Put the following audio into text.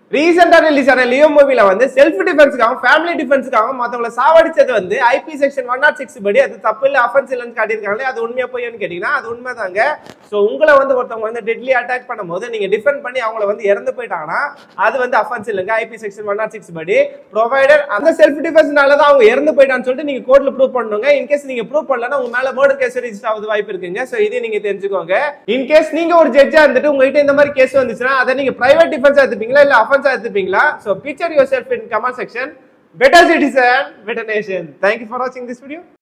ரீசெண்டா ரிலீஸ் ஆன லியோ மூவில வந்து செல்ஃப் டிஃபென்ஸ்க்காகவும் ஃபேமிலி டிஃபென்ஸ்க்காகவும் மத்தவங்கள சாவடிச்சது வந்து IP section one naught six படி அது தப்பு இல்ல அஃபென்ஸ் இல்லைன்னு காட்டியிருக்காங்களே அது உண்மையா போய்னு கேட்டீங்கன்னா அது உண்மைதாங்க ஸோ உங்களை வந்து ஒருத்தவங்க வந்து டெட்லி அட்டாக் பண்ணும்போது நீங்க டிஃபெண்ட் பண்ணி அவங்கள வந்து இறந்து போயிட்டாங்கன்னா அது வந்து அஃபென்ஸ் இல்லைங்க IP section one naught six படி ப்ரொவைடர் அந்த செல்ஃப் டிஃபென்ஸ்னால தான் அவங்க இறந்து போயிட்டான்னு சொல்லிட்டு நீங்க கோர்ட்ல ப்ரூவ் பண்ணுங்க இன்கேஸ் நீங்க ப்ரூவ் பண்ணலன்னா உங்க மேல மர்டர் கேஸ் ரிஜிஸ்டர் ஆகுது வாய்ப்பு இருக்குங்க ஸோ இதை நீங்க தெரிஞ்சுக்கோங்க இன்கேஸ் நீங்க ஒரு ஜட்ஜா இருந்துட்டு உங்ககிட்ட இந்த மாதிரி கேஸ் வந்துச்சுன்னா அதை நீங்க பிரைவேட் டிஃபென்ஸா எடுத்துப்பீங்களா இல்ல அஃபென்ஸா எடுத்துப்பீங்களா so picture yourself in comment section better citizen better nation thank you for வாட்சிங் திஸ் வீடியோ